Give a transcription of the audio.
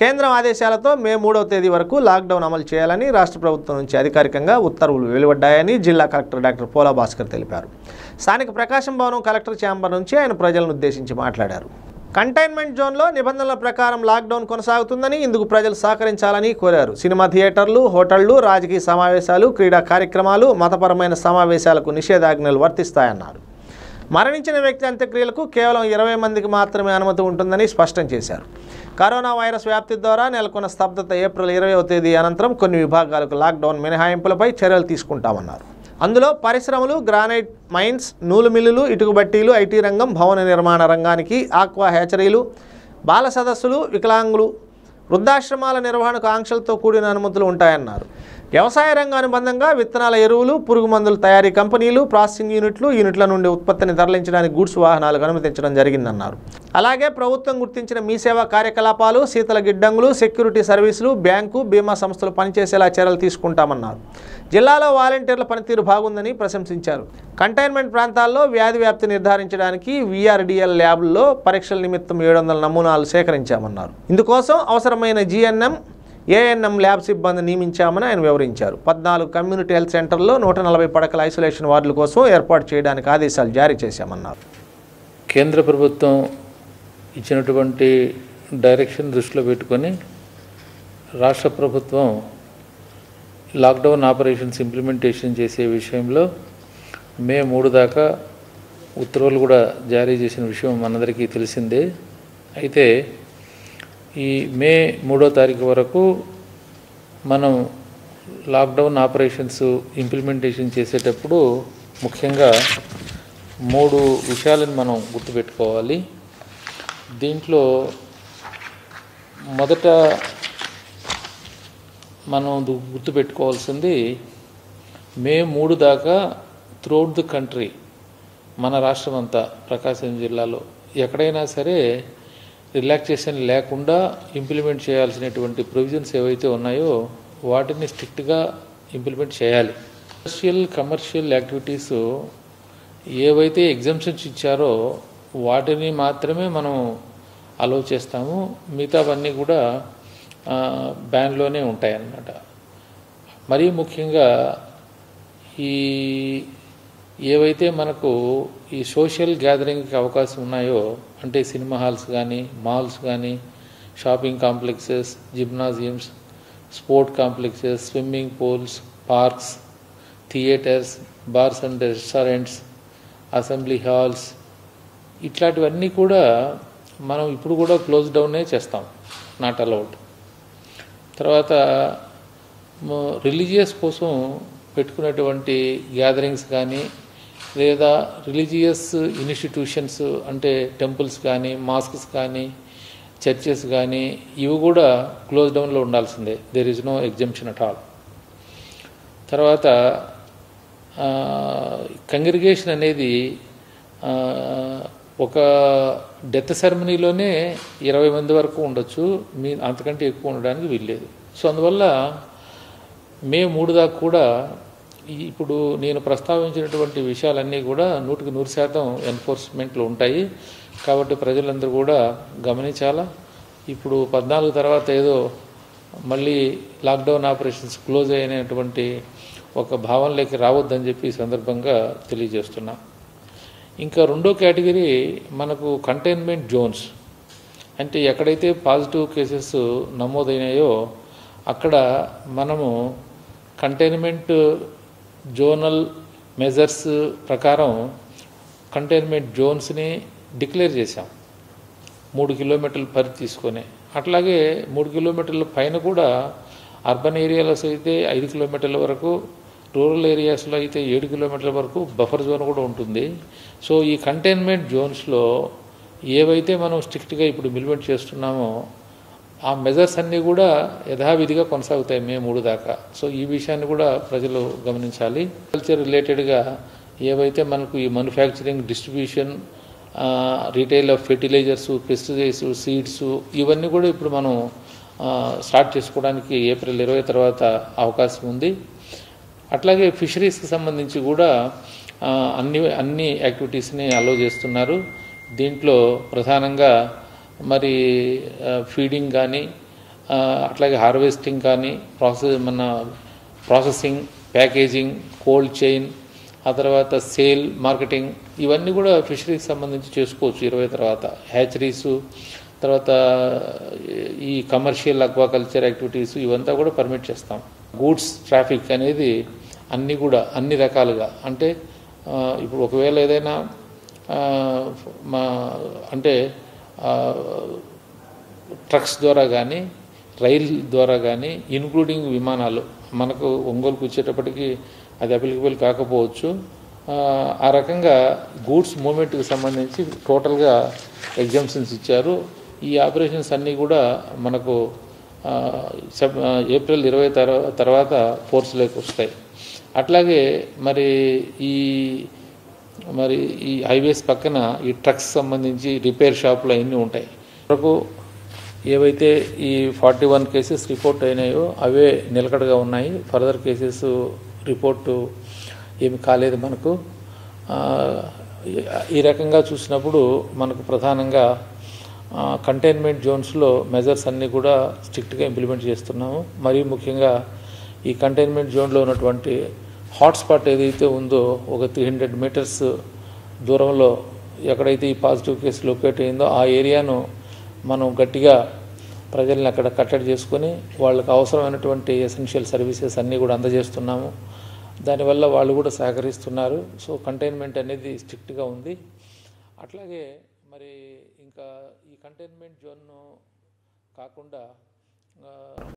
కేంద్రం ఆదేశాలతో మే మూడవ తేదీ వరకు లాక్డౌన్ అమలు చేయాలని రాష్ట్ర ప్రభుత్వం నుంచి అధికారికంగా ఉత్తర్వులు వెలువడ్డాయని జిల్లా కలెక్టర్ డాక్టర్ పోలా భాస్కర్ తెలిపారు స్థానిక ప్రకాశం భవనం కలెక్టర్ ఛాంబర్ నుంచి ఆయన ప్రజలను ఉద్దేశించి మాట్లాడారు కంటైన్మెంట్ జోన్లో నిబంధనల ప్రకారం లాక్డౌన్ కొనసాగుతుందని ఇందుకు ప్రజలు సహకరించాలని కోరారు సినిమా థియేటర్లు హోటళ్లు రాజకీయ సమావేశాలు క్రీడా కార్యక్రమాలు మతపరమైన సమావేశాలకు నిషేధాజ్ఞలు వర్తిస్తాయన్నారు మరణించిన వ్యక్తి అంత్యక్రియలకు కేవలం ఇరవై మందికి మాత్రమే అనుమతి ఉంటుందని స్పష్టం చేశారు కరోనా వైరస్ వ్యాప్తి ద్వారా నెలకొన్న స్తబ్దత ఏప్రిల్ ఇరవైవ తేదీ అనంతరం కొన్ని విభాగాలకు లాక్డౌన్ మినహాయింపులపై చర్యలు తీసుకుంటామన్నారు అందులో పరిశ్రమలు గ్రానైట్ మైన్స్ నూలు మిల్లులు ఇటుక బట్టీలు ఐటీ రంగం భవన నిర్మాణ రంగానికి ఆక్వా హ్యాచరీలు బాల సదస్సులు వికలాంగులు వృద్ధాశ్రమాల నిర్వహణకు ఆంక్షలతో కూడిన అనుమతులు ఉంటాయన్నారు వ్యవసాయ రంగ అనుబంధంగా విత్తనాల ఎరువులు పురుగు మందుల తయారీ కంపెనీలు ప్రాసెసింగ్ యూనిట్లు యూనిట్ల నుండి ఉత్పత్తిని తరలించడానికి గూడ్స్ వాహనాలకు అనుమతించడం జరిగిందన్నారు అలాగే ప్రభుత్వం గుర్తించిన మీ సేవా కార్యకలాపాలు శీతల గిడ్డంగులు సెక్యూరిటీ సర్వీసులు బ్యాంకు బీమా సంస్థలు పనిచేసేలా చర్యలు తీసుకుంటామన్నారు జిల్లాలో వాలంటీర్ల పనితీరు బాగుందని ప్రశంసించారు కంటైన్మెంట్ ప్రాంతాల్లో వ్యాధి వ్యాప్తి నిర్ధారించడానికి విఆర్డిఎల్ ల్యాబ్ల్లో పరీక్షల నిమిత్తం ఏడు వందల నమూనాలు సేకరించామన్నారు ఇందుకోసం అవసరమైన జిఎన్ఎం ఏఎన్ఎం ల్యాబ్ సిబ్బంది నియమించామని ఆయన వివరించారు పద్నాలుగు కమ్యూనిటీ హెల్త్ సెంటర్లో నూట నలభై పడకల ఐసోలేషన్ వార్డుల కోసం ఏర్పాటు చేయడానికి ఆదేశాలు జారీ చేశామన్నారు కేంద్ర ప్రభుత్వం ఇచ్చినటువంటి డైరెక్షన్ దృష్టిలో పెట్టుకొని రాష్ట్ర ప్రభుత్వం లాక్డౌన్ ఆపరేషన్స్ ఇంప్లిమెంటేషన్ చేసే విషయంలో మే మూడు దాకా ఉత్తర్వులు కూడా జారీ చేసిన విషయం మనందరికీ తెలిసిందే అయితే ఈ మే మూడో తారీఖు వరకు మనం లాక్డౌన్ ఆపరేషన్స్ ఇంప్లిమెంటేషన్ చేసేటప్పుడు ముఖ్యంగా మూడు విషయాలను మనం గుర్తుపెట్టుకోవాలి దీంట్లో మొదట మనం దు- గుర్తుపెట్టుకోవాల్సింది మే మూడు దాకా త్రూఅవుట్ ది కంట్రీ మన రాష్ట్రం అంతా ప్రకాశం జిల్లాలో ఎక్కడైనా సరే రిలాక్సేషన్ లేకుండా ఇంప్లిమెంట్ చేయాల్సినటువంటి ప్రొవిజన్స్ ఏవైతే ఉన్నాయో వాటిని స్ట్రిక్ట్గా ఇంప్లిమెంట్ చేయాలి కమర్షియల్ కమర్షియల్ యాక్టివిటీస్ ఏవైతే ఎగ్జామ్షన్స్ ఇచ్చారో వాటిని మాత్రమే మనం అలౌ చేస్తాము మిగతావన్నీ కూడా బ్యాన్లోనే ఉంటాయి అన్నమాట మరీ ముఖ్యంగా ఈ ఏవైతే మనకు ఈ సోషల్ గ్యాదరింగ్కి అవకాశం ఉన్నాయో అంటే సినిమా హాల్స్ కానీ మాల్స్ కానీ shopping complexes gymnasiums sport complexes swimming pools parks theatres bars and restaurants assembly halls ఇట్లాంటివన్నీ కూడా మనం ఇప్పుడు కూడా క్లోజ్ డౌనే చేస్తాం నాట్ అలౌడ్ తర్వాత రిలీజియస్ కోసం పెట్టుకున్నటువంటి గ్యాదరింగ్స్ కానీ లేదా రిలీజియస్ ఇన్స్టిట్యూషన్స్ అంటే టెంపుల్స్ కానీ మాస్క్స్ కానీ చర్చెస్ కానీ ఇవి కూడా క్లోజ్ డౌన్లో ఉండాల్సిందే there is no exemption at all తర్వాత కంగ్రిగేషన్ అనేది ఆ, ఒక డెత్ సెరమనీలోనే ఇరవై మంది వరకు ఉండొచ్చు మీ అంతకంటే ఎక్కువ ఉండడానికి వీల్లేదు సో అందువల్ల మే మూడు దాకా కూడా ఈ ఇప్పుడు నేను ప్రస్తావించినటువంటి విషయాలన్నీ కూడా నూటికి నూరు శాతం ఎన్ఫోర్స్మెంట్లో ఉంటాయి కాబట్టి ప్రజలందరూ కూడా గమనించాలా ఇప్పుడు పద్నాలుగు తర్వాత ఏదో మళ్ళీ లాక్డౌన్ ఆపరేషన్స్ క్లోజ్ అయినటువంటి ఒక భావనలోకి రావద్దని చెప్పి ఈ సందర్భంగా తెలియజేస్తున్నా ఇంకా రెండో కేటగిరీ మనకు కంటైన్మెంట్ జోన్స్ అంటే ఎక్కడైతే పాజిటివ్ కేసెస్ నమోదైనాయో అక్కడ మనము కంటైన్మెంట్ జోనల్ మెజర్స్ ప్రకారం కంటైన్మెంట్ జోన్స్ని డిక్లేర్ చేశాం మూడు కిలోమీటర్ల పరిధి తీసుకొని అట్లాగే మూడు కిలోమీటర్ల పైన కూడా అర్బన్ ఏరియాలో అయితే ఐదు కిలోమీటర్ల వరకు రూరల్ ఏరియాస్లో అయితే ఏడు కిలోమీటర్ల వరకు బఫర్ జోన్ కూడా ఉంటుంది సో ఈ కంటైన్మెంట్ జోన్స్లో ఏవైతే మనం స్ట్రిక్ట్గా ఇప్పుడు ఇంప్లిమెంట్ చేస్తున్నామో ఆ మెజర్స్ అన్నీ కూడా యథావిధిగా కొనసాగుతాయి మే మూడు దాకా సో ఈ విషయాన్ని కూడా ప్రజలు గమనించాలి కల్చర్ రిలేటెడ్గా ఏవైతే మనకు ఈ manufacturing distribution retail of fertilizers pesticides seeds ఇవన్నీ కూడా ఇప్పుడు మనం ఆ, స్టార్ట్ చేసుకోవడానికి ఏప్రిల్ ఇరవై తర్వాత అవకాశం ఉంది అట్లాగే ఫిషరీస్కి సంబంధించి కూడా ఆ, అన్ని అన్ని యాక్టివిటీస్ని అలో చేస్తున్నారు దీంట్లో ప్రధానంగా మరి ఫీడింగ్ కానీ ఆ, అట్లాగే హార్వెస్టింగ్ కానీ ప్రాసెస్ మన ప్రాసెసింగ్ ప్యాకేజింగ్ కోల్డ్ చైన్ ఆ తర్వాత సేల్ మార్కెటింగ్ ఇవన్నీ కూడా ఫిషరీకి సంబంధించి చేసుకోవచ్చు ఇరవై తర్వాత హ్యాచరీసు తర్వాత ఈ కమర్షియల్ అక్వాకల్చర్ యాక్టివిటీస్ ఇవంతా కూడా పర్మిట్ చేస్తాం గూడ్స్ ట్రాఫిక్ అనేది అన్నీ కూడా అన్ని రకాలుగా అంటే ఆ, ఇప్పుడు ఒకవేళ ఏదైనా ఆ, మా అంటే ఆ, ట్రక్స్ ద్వారా కానీ రైల్ ద్వారా కానీ ఇన్క్లూడింగ్ విమానాలు మనకు ఒంగోలుకు వచ్చేటప్పటికి అది అప్లికబుల్ కాకపోవచ్చు ఆ, ఆ రకంగా గూడ్స్ మూమెంట్కి సంబంధించి టోటల్గా ఎగ్జామ్షన్స్ ఇచ్చారు ఈ ఆపరేషన్స్ అన్నీ కూడా మనకు ఆ, సెప్- ఆ, ఏప్రిల్ ఇరవై తర్వా- తర్వాత ఫోర్స్లోకి వస్తాయి అట్లాగే మరి ఈ మరి ఈ హైవేస్ పక్కన ఈ ట్రక్స్ సంబంధించి రిపేర్ షాపులు అవన్నీ ఉంటాయి వరకు ఏవైతే ఈ ఫార్టీ వన్ కేసెస్ రిపోర్ట్ అయినాయో అవే నిలకడగా ఉన్నాయి ఫర్దర్ కేసెస్ రిపోర్టు ఏమి కాలేదు మనకు ఆ, ఈ- ఈ రకంగా చూసినప్పుడు మనకు ప్రధానంగా కంటైన్మెంట్ జోన్స్లో మెజర్స్ అన్నీ కూడా స్ట్రిక్ట్గా ఇంప్లిమెంట్ చేస్తున్నాము మరీ ముఖ్యంగా ఈ కంటైన్మెంట్ జోన్లో ఉన్నటువంటి హాట్స్పాట్ ఏదైతే ఉందో ఒక త్రీ హండ్రెడ్ మీటర్స్ దూరంలో ఎక్కడైతే ఈ పాజిటివ్ కేసు లొకేట్ అయిందో ఆ ఏరియాను మనం గట్టిగా ప్రజల్ని అక్కడ కట్టడి చేసుకొని వాళ్ళకి అవసరమైనటువంటి ఎసెన్షియల్ సర్వీసెస్ అన్నీ కూడా అందజేస్తున్నాము దానివల్ల వాళ్ళు కూడా సహకరిస్తున్నారు సో కంటైన్మెంట్ అనేది స్ట్రిక్ట్గా ఉంది అట్లాగే మరి ఇంకా ఈ కంటైన్మెంట్ జోన్ కాకుండా ఆ,